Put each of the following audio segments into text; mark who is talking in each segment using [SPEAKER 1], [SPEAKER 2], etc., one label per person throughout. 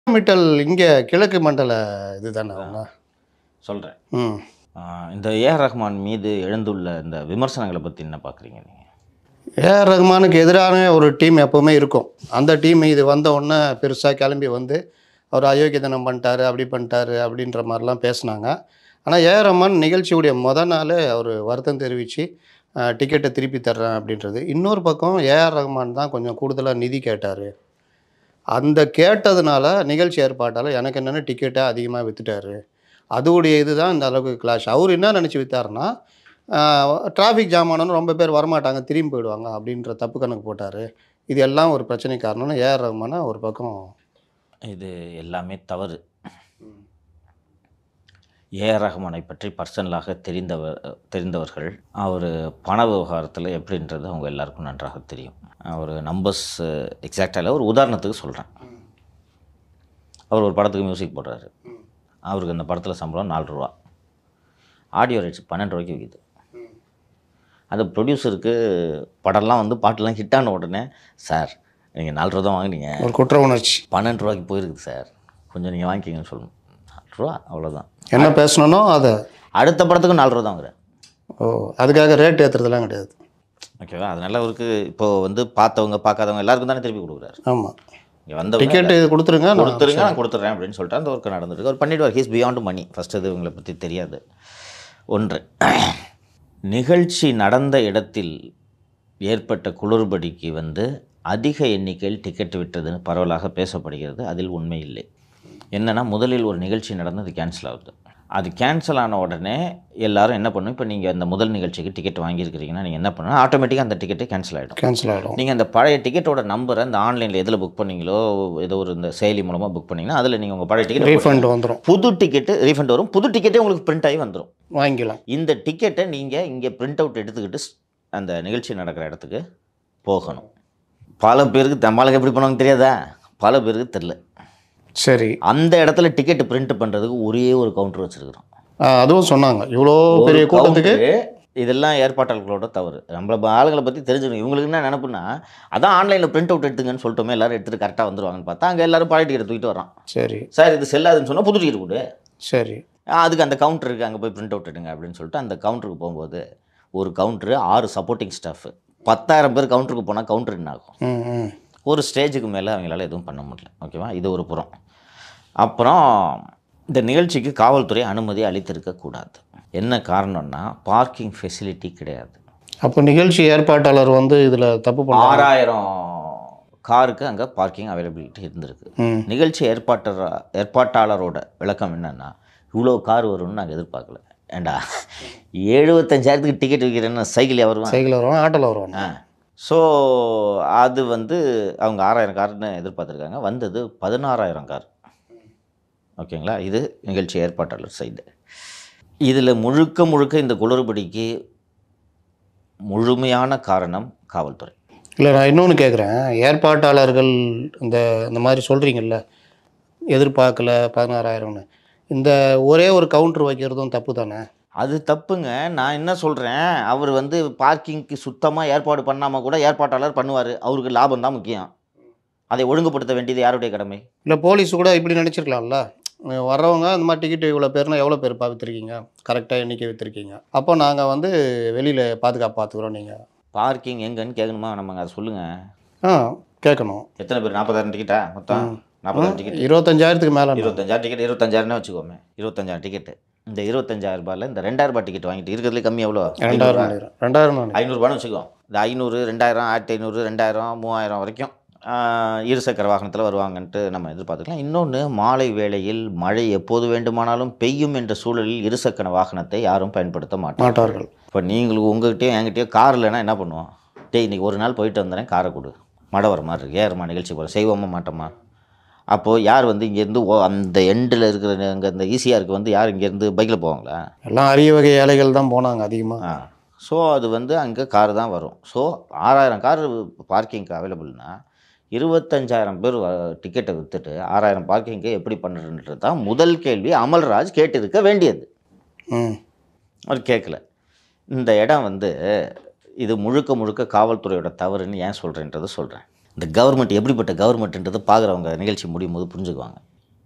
[SPEAKER 1] மிட்டல் இங்கே கிழக்கு மண்டல இதுதானே அவங்க
[SPEAKER 2] சொல்கிறேன்
[SPEAKER 1] ம்
[SPEAKER 2] இந்த ஏஆர் ரஹ்மான் மீது எழுந்துள்ள இந்த விமர்சனங்களை பற்றி என்ன பார்க்குறீங்க நீங்கள்
[SPEAKER 1] ஏஆர் ரஹ்மானுக்கு எதிரான ஒரு டீம் எப்போவுமே இருக்கும் அந்த டீம் இது வந்த உடனே பெருசாக கிளம்பி வந்து அவர் அயோக்கியத்தனம் பண்ணிட்டாரு அப்படி பண்ணிட்டாரு அப்படின்ற மாதிரிலாம் பேசுனாங்க ஆனால் ஏஆர் ரஹ்மான் நிகழ்ச்சியுடைய முத நாள் அவர் வருத்தம் தெரிவித்து டிக்கெட்டை திருப்பி தர்றேன் அப்படின்றது இன்னொரு பக்கம் ஏஆர் ரஹ்மான் தான் கொஞ்சம் கூடுதலாக நிதி கேட்டார் அந்த கேட்டதுனால நிகழ்ச்சி ஏற்பாட்டால் எனக்கு என்னென்ன டிக்கெட்டை அதிகமாக விற்றுட்டாரு அதுவுடைய இதுதான் இந்த அளவுக்கு கிளாஷ் அவர் என்ன நினச்சி விற்றாருன்னா டிராஃபிக் ஜாம் ஆனாலும் ரொம்ப பேர் வரமாட்டாங்க திரும்பி போயிடுவாங்க அப்படின்ற தப்பு கணக்கு போட்டார் இது எல்லாம் ஒரு பிரச்சனை காரணம்னு ஏஆர் ரஹ்மானை ஒரு பக்கம்
[SPEAKER 2] இது எல்லாமே தவறு ஏஆர் ரஹ்மானை பற்றி பர்சனலாக தெரிந்தவர் தெரிந்தவர்கள் அவர் பண விவகாரத்தில் எப்படின்றது அவங்க எல்லாருக்கும் நன்றாக தெரியும் அவர் நம்பர்ஸ் எக்ஸாக்டாக இல்லை ஒரு உதாரணத்துக்கு சொல்கிறேன் அவர் ஒரு படத்துக்கு மியூசிக் போடுறாரு அவருக்கு அந்த படத்தில் சம்பளம் நாலு ரூபா ஆடியோ ரைட்ஸ் பன்னெண்டு ரூபாய்க்கு விற்கிது அந்த ப்ரொடியூசருக்கு படம்லாம் வந்து பாட்டெல்லாம் ஹிட் ஆன உடனே சார் நீங்கள் நாலு ரூபா தான் வாங்குனீங்க
[SPEAKER 1] ஒரு குற்ற உணர்ச்சி
[SPEAKER 2] பன்னெண்டு ரூபாய்க்கு போயிருக்குது சார் கொஞ்சம் நீங்கள் வாங்கிக்கிங்கன்னு சொல்லணும் நாலு ரூபா அவ்வளோதான்
[SPEAKER 1] என்ன பேசணும்னோ அதை
[SPEAKER 2] அடுத்த படத்துக்கும் நாலு ரூபா தான் வாங்குறேன்
[SPEAKER 1] ஓ அதுக்காக ரேட் ஏற்றுறதுலாம் கிடையாது
[SPEAKER 2] ஓகேவா அதனால அவருக்கு இப்போ வந்து பார்த்தவங்க பார்க்காதவங்க எல்லாருக்கும் தானே திருப்பி கொடுக்குறாரு
[SPEAKER 1] ஆமாம்
[SPEAKER 2] இங்கே வந்தவங்க
[SPEAKER 1] டிக்கெட்டு கொடுத்துருங்க நான்
[SPEAKER 2] கொடுத்துருங்க நான் கொடுத்துட்றேன் அப்படின்னு சொல்லிட்டு அந்த ஒர்க்கு நடந்துருக்கு அவர் பண்ணிடுவார் ஹீஸ் பியாண்ட் மணி ஃபஸ்ட் அது இவங்களை பற்றி தெரியாது ஒன்று நிகழ்ச்சி நடந்த இடத்தில் ஏற்பட்ட குளறுபடிக்கு வந்து அதிக எண்ணிக்கையில் டிக்கெட் விட்டதுன்னு பரவலாக பேசப்படுகிறது அதில் உண்மை இல்லை என்னென்னா முதலில் ஒரு நிகழ்ச்சி நடந்து அது கேன்சல் ஆகுது அது கேன்சல் ஆன உடனே எல்லாரும் என்ன பண்ணும் இப்போ நீங்கள் அந்த முதல் நிகழ்ச்சிக்கு டிக்கெட் வாங்கியிருக்கிறீங்கன்னா நீங்கள் என்ன பண்ணணும் ஆட்டோமேட்டிக்காக அந்த டிக்கெட்டே கேன்சல் ஆகிடும்
[SPEAKER 1] கேன்சல் ஆகிடும்
[SPEAKER 2] நீங்கள் அந்த பழைய டிக்கெட்டோட நம்பரை இந்த ஆன்லைனில் எதில் புக் பண்ணீங்களோ ஏதோ ஒரு இந்த செயலி மூலமாக புக் பண்ணீங்கன்னா அதில் நீங்கள் உங்கள் பழைய டிக்கெட்
[SPEAKER 1] ரீஃபண்ட் வந்துடும்
[SPEAKER 2] புது டிக்கெட்டு ரீஃபண்ட் வரும் புது டிக்கெட்டே உங்களுக்கு பிரிண்ட் ஆகி வந்துடும்
[SPEAKER 1] வாங்கிக்கலாம்
[SPEAKER 2] இந்த டிக்கெட்டை நீங்கள் இங்கே பிரிண்ட் அவுட் எடுத்துக்கிட்டு ஸ்- அந்த நிகழ்ச்சி நடக்கிற இடத்துக்கு போகணும் பல பேருக்கு நம்மளுக்கு எப்படி பண்ணுவாங்க தெரியாதா பல பேருக்கு தெரில
[SPEAKER 1] சரி
[SPEAKER 2] அந்த இடத்துல டிக்கெட் பிரிண்ட் பண்ணுறதுக்கு ஒரே ஒரு கவுண்டர் வச்சுருக்கிறோம்
[SPEAKER 1] ஆ, அதுவும் சொன்னாங்க இவ்வளோ பெரிய கூட்டத்துக்கு
[SPEAKER 2] இதெல்லாம் ஏற்பாட்டாளர்களோட தவறு நம்மள ப- ஆளுங்களை பற்றி தெரிஞ்சுக்கணும் இவங்களுக்கு என்ன நினப்புனா அதான் ஆன்லைனில் பிரிண்ட் அவுட் எடுத்துங்கன்னு சொல்லிட்டோமே எல்லாரும் எடுத்துகிட்டு கரெக்டாக வந்துருவாங்கன்னு பார்த்தா அங்கே எல்லாரும் பழைய டிக்கெட் தூக்கிட்டு வரான்
[SPEAKER 1] சரி
[SPEAKER 2] சார் இது செல்லாதுன்னு சொன்னால் புது டிக்கெட் கொடு
[SPEAKER 1] சரி
[SPEAKER 2] ஆ, அதுக்கு அந்த கவுண்டர் இருக்குது அங்கே போய் பிரிண்ட் அவுட் எடுங்க அப்படின்னு சொல்லிட்டு அந்த கவுண்டருக்கு போகும்போது ஒரு கவுண்டரு ஆறு சப்போர்ட்டிங் ஸ்டாஃப் பத்தாயிரம் பேர் கவுண்டருக்கு போனால் கவுண்டர் என்ன ஆகும்
[SPEAKER 1] ம் ம்
[SPEAKER 2] ஒரு ஸ்டேஜுக்கு மேலே அவங்களால எதுவும் பண்ண முடியல ஓகேவா இது ஒரு புறம் அப்புறம் இந்த நிகழ்ச்சிக்கு காவல்துறை அனுமதி அளித்திருக்கக்கூடாது என்ன காரணம்னா பார்க்கிங் ஃபெசிலிட்டி கிடையாது
[SPEAKER 1] அப்போ நிகழ்ச்சி ஏற்பாட்டாளர் வந்து இதில் தப்பு பண்ண
[SPEAKER 2] ஆறாயிரம் காருக்கு அங்கே பார்க்கிங் அவைலபிலிட்டி இருந்திருக்கு
[SPEAKER 1] ம்
[SPEAKER 2] நிகழ்ச்சி ஏற்பாட்டர் ஏற்பாட்டாளரோட விளக்கம் என்னன்னா இவ்வளோ கார் வரும்னு நாங்கள் எதிர்பார்க்கல ஏண்டா எழுபத்தஞ்சாயிரத்துக்கு டிக்கெட் விற்கிறேன்னு சைக்கிள் வருவான்
[SPEAKER 1] சைக்கிள் வருவான் ஆட்டோவில் வருவான்
[SPEAKER 2] ஆ ஸோ அது வந்து அவங்க ஆறாயிரம் கார்னு எதிர்பார்த்துருக்காங்க வந்தது பதினாறாயிரம் கார் ஓகேங்களா இது நிகழ்ச்சி ஏற்பாட்டாளர் சைடு இதில் முழுக்க முழுக்க இந்த குளறுபடிக்கு முழுமையான காரணம் காவல்துறை
[SPEAKER 1] இல்லை நான் இன்னொன்று கேட்குறேன் ஏற்பாட்டாளர்கள் இந்த இந்த மாதிரி சொல்கிறீங்கல்ல எதிர்பார்க்கல பதினாறாயிரம்னு இந்த ஒரே ஒரு கவுண்டர் வைக்கிறதும் தப்பு தானே
[SPEAKER 2] அது தப்புங்க நான் என்ன சொல்கிறேன் அவர் வந்து பார்க்கிங்க்கு சுத்தமாக ஏற்பாடு பண்ணாமல் கூட ஏற்பாட்டாளர் பண்ணுவார் அவருக்கு லாபம் தான் முக்கியம் அதை ஒழுங்குபடுத்த வேண்டியது யாருடைய கடமை
[SPEAKER 1] இல்லை போலீஸ் கூட இப்படி நினச்சிருக்கலாம்ல வர்றவங்க இந்த மாதிரி டிக்கெட் இவ்வளோ பேர்னா எவ்வளோ பேர் விற்றுருக்கீங்க கரெக்டாக எண்ணிக்கை விற்றுருக்கீங்க அப்போ நாங்கள் வந்து வெளியில் பாதுகாப்பு பார்த்துக்குறோம் நீங்கள்
[SPEAKER 2] பார்க்கிங் எங்கன்னு கேட்கணுமா நமக்கு அதை சொல்லுங்கள்
[SPEAKER 1] ஆ கேட்கணும்
[SPEAKER 2] எத்தனை பேர் நாற்பதாயிரம் டிக்கெட்டா மொத்தம் நாற்பதாயிரம் டிக்கெட்
[SPEAKER 1] இருபத்தஞ்சாயிரத்துக்கு மேலே
[SPEAKER 2] இருபத்தஞ்சாயிரம் டிக்கெட் இருபத்தஞ்சாயிரம்னே வச்சுக்கோமே இருபத்தஞ்சாயிரம் டிக்கெட்டு இந்த இருபத்தஞ்சாயிரம் ரூபாயில் இந்த ரெண்டாயிரம் ரூபாய் டிக்கெட் வாங்கிட்டு இருக்கிறதுல கம்மி எவ்வளோ
[SPEAKER 1] ரெண்டாயிரம் நினைக்கிறேன் ரெண்டாயிரம் நினைக்கிறேன்
[SPEAKER 2] ஐநூறுரூபான்னு வச்சுக்கோ இந்த ஐநூறு ரெண்டாயிரம் ஆயிரத்தி ஐநூறு ரெண்டாயிரம் மூவாயிரம் வரைக்கும் ஆஹ், இருசக்கர வாகனத்தில் வருவாங்கன்ட்டு நம்ம எதிர்பார்த்துக்கலாம் இன்னொன்று மாலை வேளையில் மழை எப்போது வேண்டுமானாலும் பெய்யும் என்ற சூழலில் இருசக்கர வாகனத்தை யாரும் பயன்படுத்த மாட்டாங்க
[SPEAKER 1] மாட்டார்கள்
[SPEAKER 2] இப்போ நீங்களுக்கு உங்ககிட்டயோ என்கிட்டயோ கார் இல்லைன்னா என்ன பண்ணுவோம் டேய் இன்னைக்கு ஒரு நாள் போயிட்டு வந்தேன் காரை கொடு மழை வர மாதிரி இருக்கு ஏறுமா நிகழ்ச்சி போகிறோம் செய்வோமா மாட்டோமா அப்போது யார் வந்து இங்கேருந்து ஓ அந்த எண்டில் இருக்கிற அங்கே இந்த ஈஸியாருக்கு வந்து யார் இங்கேருந்து பைக்கில் போவாங்களா
[SPEAKER 1] எல்லாம் அரிய வகை ஏழைகள் தான் போனாங்க அதிகமாக
[SPEAKER 2] ஆ ஸோ அது வந்து அங்கே கார் தான் வரும் ஸோ ஆறாயிரம் கார் பார்க்கிங்க்கு அவைலபிள்னா இருபத்தஞ்சாயிரம் பேர் டிக்கெட்டை விற்றுட்டு ஆறாயிரம் பார்க்கிங்கை எப்படி பண்ணுறன்றது தான் முதல் கேள்வி அமல்ராஜ் கேட்டிருக்க வேண்டியது
[SPEAKER 1] ம்
[SPEAKER 2] அவர் கேட்கல இந்த இடம் வந்து இது முழுக்க முழுக்க காவல்துறையோட தவறுன்னு ஏன் சொல்கிறேன்றது சொல்கிறேன் இந்த கவர்மெண்ட் எப்படிப்பட்ட கவர்மெண்ட்ன்றது பார்க்குறவங்க நிகழ்ச்சி முடியும் போது புரிஞ்சுக்குவாங்க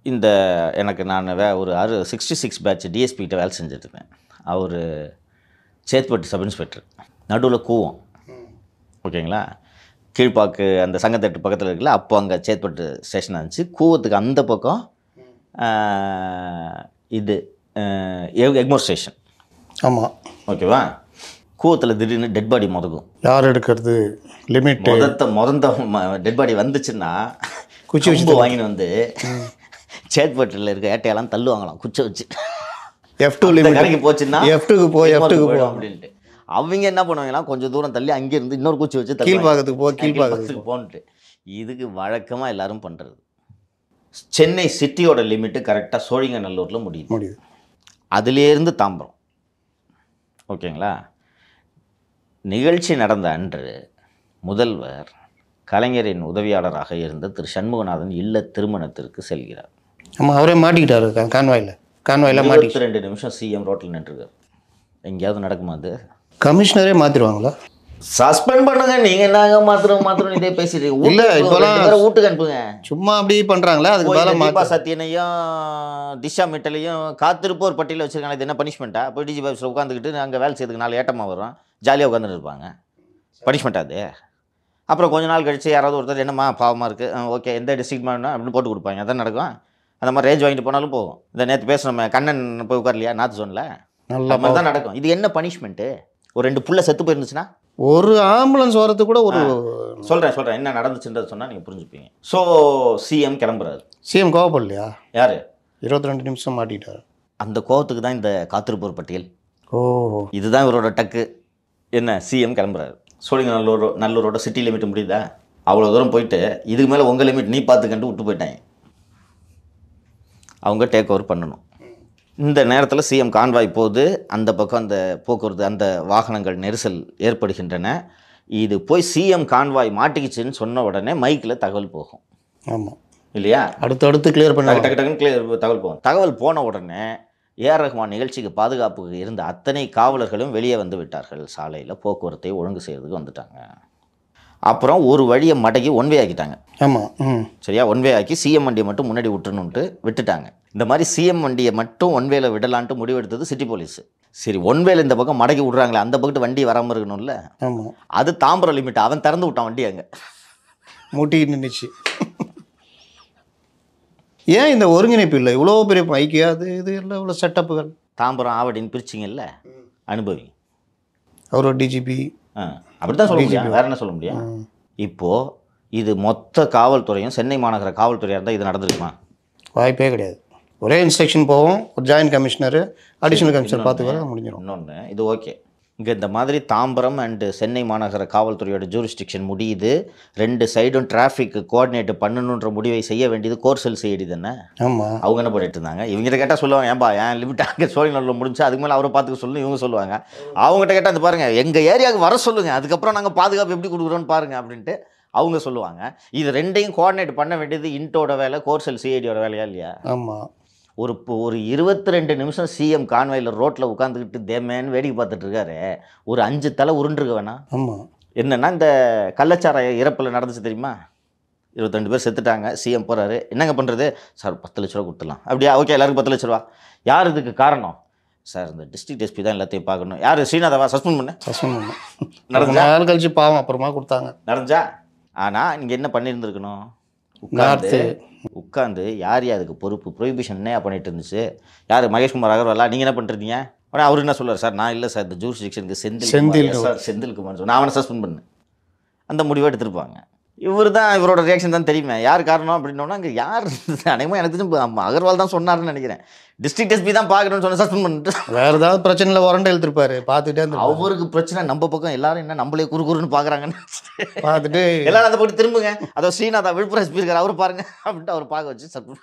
[SPEAKER 2] இந்த எனக்கு நான் வே ஒரு அறு சிக்ஸ்டி சிக்ஸ் பேட்ச் டிஎஸ்பி கிட்ட வேலை செஞ்சுட்டு இருந்தேன் அவர் சேத்பட்டு சப் இன்ஸ்பெக்டர் நடுவில் கூவம் ஓகேங்களா கீழ்ப்பாக்கு அந்த சங்கத்தட்டு பக்கத்தில் இருக்குல்ல அப்போ அங்கே சேத்பட்டு ஸ்டேஷன் இருந்துச்சு கூவத்துக்கு அந்த பக்கம் ஆஹ், இது ஆஹ், எக்- எக்மோர் ஸ்டேஷன்
[SPEAKER 1] ஆமாம்
[SPEAKER 2] ஓகேவா கூவத்தில் திடீர்னு டெட் பாடி முதக்கும்
[SPEAKER 1] யார் எடுக்கிறது லிமிட்
[SPEAKER 2] முதத்த முதந்த டெட் பாடி வந்துச்சுன்னா
[SPEAKER 1] குச்சி வச்சு
[SPEAKER 2] கம்பு வாங்கின்னு வந்து சேத்பட்டில் இருக்க ஏட்டையெல்லாம் தள்ளுவாங்களாம் குச்சை வச்சு
[SPEAKER 1] எஃப் டூ
[SPEAKER 2] இந்த
[SPEAKER 1] லிமிட்
[SPEAKER 2] கரைக்கு போச்சுன்னா
[SPEAKER 1] எஃப் டூக்கு போ எஃப் டூக்கு போ
[SPEAKER 2] போயிடும் அப்படின்ட்டு அவங்க என்ன பண்ணுவாங்கன்னா கொஞ்சம் தூரம் தள்ளி அங்கே இருந்து இன்னொரு குச்சி வச்சு தள்ளுவாங்க.
[SPEAKER 1] கீழ்பாகத்துக்கு போ கீழ்பாகத்துக்கு
[SPEAKER 2] கீழ்பாக்கத்துக்கு போன்ட்டு இதுக்கு வழக்கமாக எல்லாரும் பண்ணுறது சென்னை சிட்டியோட லிமிட்டு கரெக்டாக சோழிங்கநல்லூரில் முடியுது
[SPEAKER 1] முடியுது
[SPEAKER 2] அதிலேருந்து தாம்பரம் ஓகேங்களா நிகழ்ச்சி நடந்த அன்று முதல்வர் கலைஞரின் உதவியாளராக இருந்த திரு சண்முகநாதன் இல்ல திருமணத்திற்கு செல்கிறார்
[SPEAKER 1] ஆமாம் அவரே மாட்டிக்கிட்டாரு கா- கான்வாயில் கான்வாயில் மாட்டி
[SPEAKER 2] இருபத்தி ரெண்டு நிமிஷம் சிஎம் ரோட்டில் நின்றுருக்கார் எங்கேயாவது நடக்குமா அது
[SPEAKER 1] கமிஷனரே மாற்றிடுவாங்களா
[SPEAKER 2] சஸ்பெண்ட் பண்ணுங்க நீங்க என்னங்க மாத்திரம் மாத்திரம் இதே பேசிட்டு
[SPEAKER 1] இல்ல, இப்போலாம்
[SPEAKER 2] வீட்டுக்கு அனுப்புங்க
[SPEAKER 1] சும்மா அப்படி பண்ணுறாங்களே அதுக்கு
[SPEAKER 2] போய்
[SPEAKER 1] பதிலாக
[SPEAKER 2] இந்த தீபா
[SPEAKER 1] மாற்றி
[SPEAKER 2] சத்யனையும் திஷா மிட்டலையும் காத்திருப்போர் பட்டியலில் வச்சிருக்காங்க இது என்ன பனிஷ்மெண்ட்டா போய் டிஜி ஆஃபீஸில் உட்காந்துக்கிட்டு அங்கே வேலை செய்யறதுக்கு நாலு ஏட்டமாக வரும் ஜாலியாக உட்காந்துட்டு இருப்பாங்க பனிஷ்மெண்ட் அது அப்புறம் கொஞ்ச நாள் கழிச்சு யாராவது ஒருத்தர் என்னம்மா பாவமாக இருக்குது ஓகே எந்த டிஸ்ட்ரிக்ட் வேணும் அப்படின்னு போட்டு கொடுப்பாங்க அதான் நடக்கும் அந்த மாதிரி ரேஞ்ச் வாங்கிட்டு போனாலும் போகும் இந்த நேற்று பேசணும் கண்ணன் போய் உட்காரலையா நாத்து சொன்னல
[SPEAKER 1] நல்ல
[SPEAKER 2] அந்த மாதிரி தான் நடக்கும் இது என்ன பனிஷ்மெண்ட்டு ஒரு ரெண்டு புள்ள செத்து போயிருந்துச்சுன்னா
[SPEAKER 1] ஒரு ஆம்புலன்ஸ் வரதுக்கு கூட ஒரு
[SPEAKER 2] சொல்கிறேன் சொல்கிறேன் என்ன நடந்துச்சுன்றதை சொன்னால் நீங்கள் புரிஞ்சுப்பீங்க ஸோ சிஎம் கிளம்புறாரு
[SPEAKER 1] சிஎம் கோவப்படலையா
[SPEAKER 2] யார்
[SPEAKER 1] இருபத்தி ரெண்டு நிமிஷம் மாட்டிக்கிட்டாரு
[SPEAKER 2] அந்த கோவத்துக்கு தான் இந்த காத்திருப்போர் பட்டியல்
[SPEAKER 1] ஓ
[SPEAKER 2] இதுதான் இவரோட டக்கு என்ன சிஎம் கிளம்புறாரு சொல்லுங்க நல்லூர் நல்லூரோட சிட்டி லிமிட் முடியுதா அவ்வளோ தூரம் போயிட்டு இதுக்கு மேலே உங்கள் லிமிட் நீ பார்த்துக்கன்ட்டு விட்டு போயிட்டாங்க அவங்க டேக் ஓவர் பண்ணணும் இந்த நேரத்தில் சிஎம் கான்வாய் போகுது அந்த பக்கம் அந்த போக்குவரத்து அந்த வாகனங்கள் நெரிசல் ஏற்படுகின்றன இது போய் சிஎம் கான்வாய் மாட்டிக்கிச்சுன்னு சொன்ன உடனே மைக்கில் தகவல் போகும்
[SPEAKER 1] ஆமாம்
[SPEAKER 2] இல்லையா
[SPEAKER 1] அடுத்து அடுத்து கிளியர்
[SPEAKER 2] டக்கு
[SPEAKER 1] பண்ண
[SPEAKER 2] டக்கு டக்குன்னு clear தகவல் போகும் தகவல் போன உடனே ஏஆர் ரஹ்மான் நிகழ்ச்சிக்கு பாதுகாப்புக்கு இருந்த அத்தனை காவலர்களும் வெளியே வந்து விட்டார்கள் சாலையில் போக்குவரத்தை ஒழுங்கு செய்யறதுக்கு வந்துட்டாங்க அப்புறம் ஒரு வழியை மடக்கி ஒன்வே ஆக்கிட்டாங்க
[SPEAKER 1] ஆமாம் ம்
[SPEAKER 2] சரியா ஒன்வே ஆக்கி சிஎம் வண்டியை மட்டும் முன்னாடி விட்டுணுன்ட்டு விட்டுட்டாங்க இந்த மாதிரி சிஎம் வண்டியை மட்டும் ஒன்வேல விடலான்ட்டு முடிவெடுத்தது சிட்டி போலீஸ் சரி ஒன்வேல இந்த பக்கம் மடக்கி விட்றாங்களே அந்த பக்கத்து வண்டி வராமல் இருக்கணும்ல
[SPEAKER 1] ஆமாம்
[SPEAKER 2] அது தாம்பரம் லிமிட் அவன் திறந்து விட்டான் வண்டி அங்கே
[SPEAKER 1] மூட்டிக்கிட்டு நின்றுச்சு ஏன் இந்த ஒருங்கிணைப்பு இல்லை இவ்வளோ பெரிய ஐக்கியா அது இது எல்லாம் இவ்வளோ செட்டப்புகள்
[SPEAKER 2] தாம்பரம் ஆவடின்னு பிரிச்சிங்கல்ல அனுபவி
[SPEAKER 1] அவர் டிஜிபி
[SPEAKER 2] ஆ அப்படி தான் சொல்ல முடியும் வேற என்ன சொல்ல முடியும் இப்போது இது மொத்த காவல்துறையும் சென்னை மாநகர காவல்துறையாக இருந்தால் இது நடந்திருக்குமா
[SPEAKER 1] வாய்ப்பே கிடையாது ஒரே இன்ஸ்ட்ரக்ஷன் போவோம் ஒரு ஜாயின்ட் கமிஷனர் அடிஷனல் கமிஷனர் பார்த்துக்க முடிஞ்சிடும்
[SPEAKER 2] இன்னொன்று இது ஓகே இங்கே இந்த மாதிரி தாம்பரம் அண்டு சென்னை மாநகர காவல்துறையோட ஜூரிஸ்டிக்ஷன் முடியுது ரெண்டு சைடும் டிராஃபிக் கோஆர்டினேட் பண்ணணுன்ற முடிவை செய்ய வேண்டியது கோர்சல் செய்யடி தானே
[SPEAKER 1] ஆமாம்
[SPEAKER 2] அவங்க என்ன பண்ணிட்டு இருந்தாங்க இவங்ககிட்ட கேட்டால் சொல்லுவாங்க ஏன்பா ஏன் லிமிட் அங்கே சோழிநல்லூர் முடிஞ்சு அதுக்கு மேலே அவரை பார்த்துக்க சொல்லணும் இவங்க சொல்லுவாங்க அவங்ககிட்ட கேட்டால் அது பாருங்கள் எங்கள் ஏரியாவுக்கு வர சொல்லுங்கள் அதுக்கப்புறம் நாங்கள் பாதுகாப்பு எப்படி கொடுக்குறோன்னு பாருங்கள் அப்படின்ட்டு அவங்க சொல்லுவாங்க இது ரெண்டையும் கோஆர்டினேட் பண்ண வேண்டியது இன்ட்டோட வேலை கோர்சல் சிஐடியோட வேலையா இல்லையா
[SPEAKER 1] ஆமாம்
[SPEAKER 2] ஒரு இப்போ ஒரு இருபத்தி ரெண்டு நிமிஷம் சிஎம் கான்வாயில் ரோட்டில் உட்காந்துக்கிட்டு தேமேன்னு வேடிக்கை பார்த்துட்டு இருக்காரு ஒரு அஞ்சு தலை உருண்டுருக்க வேணாம்
[SPEAKER 1] ஆமாம்
[SPEAKER 2] என்னன்னா இந்த கள்ளச்சாராய இறப்பில் நடந்துச்சு தெரியுமா இருபத்தெண்டு பேர் செத்துட்டாங்க சிஎம் போகிறாரு என்னங்க பண்ணுறது சார் பத்து லட்ச ரூபா கொடுத்துடலாம் அப்படியா ஓகே எல்லாருக்கும் பத்து லட்ச ரூபா யார் இதுக்கு காரணம் சார் இந்த டிஸ்ட்ரிக்ட் எஸ்பி தான் எல்லாத்தையும் பார்க்கணும் யார் ஸ்ரீநாதாவா சஸ்பெண்ட் பண்ண
[SPEAKER 1] சஸ்பெண்ட் பண்ணோம்
[SPEAKER 2] நடந்தா?
[SPEAKER 1] ரொம்ப நாள் கழிச்சு பாவம் அப்புறமா கொடுத்தாங்க
[SPEAKER 2] நடந்துச்சா ஆனால் நீங்கள் என்ன பண்ணியிருந்துருக்கணும் உட்காந்து
[SPEAKER 1] நார்த்து
[SPEAKER 2] உட்காந்து யார் யார் அதுக்கு பொறுப்பு ப்ரொஹிபிஷன் என்னையா பண்ணிட்டு இருந்துச்சு யார் மகேஷ்குமார் அகர்வாலா நீங்கள் என்ன பண்ணிருந்தீங்க உடனே அவர் என்ன சொல்றாரு சார் நான் இல்லை சார் இந்த ஜூரிஸ்டிக்ஷனுக்கு செந்தில்
[SPEAKER 1] செந்தில்
[SPEAKER 2] குமார், yes sir, செந்தில் குமார் சொன்னேன். நான் அவனை சஸ்பெண்ட் பண்ணேன் அந்த முடிவை எடுத்திருப்பாங்க இவர் தான் இவரோட ரியாக்ஷன் தான் தெரியுமே யார் காரணம் அப்படின்னோன்னா அங்கே யார் அனைவரும் எனக்கு தெரிஞ்சு ஆமா, அகர்வால் தான் சொன்னாருன்னு நினைக்கிறேன் டிஸ்ட்ரிக்ட் எஸ்பி தான் பார்க்கணும்னு சொன்ன சஸ்பெண்ட் பண்ணிட்டு
[SPEAKER 1] வேற ஏதாவது பிரச்சனையில் உரண்டை எழுத்துருப்பாரு பார்த்துட்டே இருந்து
[SPEAKER 2] அவருக்கு பிரச்சனை நம்ம பக்கம் எல்லாரும் என்ன நம்மளே குறு குறுன்னு பார்க்குறாங்கன்னு
[SPEAKER 1] பார்த்துட்டு
[SPEAKER 2] எல்லாரும் அந்த பக்கம் திரும்புங்க அதோ ஸ்ரீநாதா விழுப்புரம் எஸ்பி இருக்கார் அவர் பாருங்க அப்படின்ட்டு அவர் பார்க்க வச்சு சப்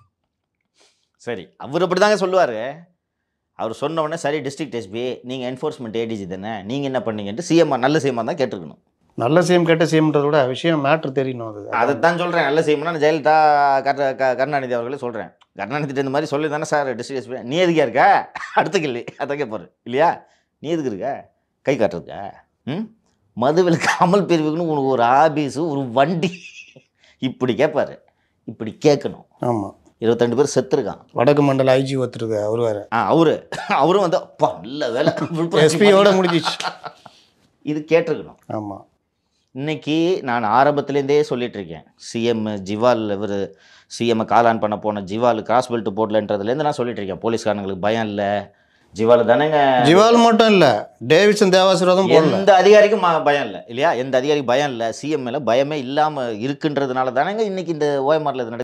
[SPEAKER 2] சரி அவர் அப்படி தாங்க சொல்லுவார் அவர் சொன்ன உடனே சரி டிஸ்ட்ரிக்ட் எஸ்பி நீங்கள் என்ஃபோர்ஸ்மெண்ட் ஏடிஜி தானே நீங்கள் என்ன பண்ணீங்கன்ட்டு சிஎம்ஆர் நல்ல சிஎம்ஆர் தான் கேட்டிருக்கணும்
[SPEAKER 1] நல்ல சிஎம் கெட்ட சிஎம்ன்றத விட விஷயம் மேட்ரு தெரியணும் அது
[SPEAKER 2] அதைத்தான் சொல்கிறேன் நல்ல சிஎம்னா நான் ஜெயலலிதா கரு க கருணாநிதி அவர்களே சொல்கிறேன் கருணாநிதி இந்த மாதிரி சொல்லி தானே சார் டிஸ்ட்ரிக்ட் எஸ்பி நீ எதுக்கா இருக்க அடுத்த கேள்வி அதான் கேட்பாரு இல்லையா நீ எதுக்கு இருக்க கை காட்டுறதுக்கா ம் மதுவிலக்கு அமல் பிரிவுக்குன்னு உனக்கு ஒரு ஆபீஸு ஒரு வண்டி இப்படி கேட்பாரு இப்படி கேட்கணும்
[SPEAKER 1] ஆமாம்
[SPEAKER 2] இருபத்தெண்டு பேர் செத்துருக்கான்
[SPEAKER 1] வடக்கு மண்டல ஐஜி ஒருத்தருக்கு அவர் வேறு
[SPEAKER 2] ஆ அவரு அவரும் வந்து அப்பா நல்ல வேலை
[SPEAKER 1] எஸ்பியோட முடிஞ்சிச்சு
[SPEAKER 2] இது கேட்டிருக்கணும்
[SPEAKER 1] ஆமாம்
[SPEAKER 2] இன்னைக்கு நான் ஆரம்பத்துலேருந்தே சொல்லிட்டு இருக்கேன் சிஎம் ஜிவால் இவர் சிஎம்மை காலான் பண்ண போன ஜிவால் கிராஸ் பெல்ட் போடலன்றதுலேருந்து நான் சொல்லிட்டு இருக்கேன் போலீஸ்காரங்களுக்கு பயம் இல்லை ஜிவால் தானேங்க
[SPEAKER 1] ஜிவால் மட்டும் இல்லை டேவிட்சன் தேவாசிரதம் போடல
[SPEAKER 2] எந்த அதிகாரிக்கும் ம- பயம் இல்லை இல்லையா எந்த அதிகாரிக்கும் பயம் இல்லை சிஎம் மேலே பயமே இல்லாமல் இருக்குன்றதுனால தானேங்க இன்னைக்கு இந்த ஓஎம்ஆரில் இது நடக்குது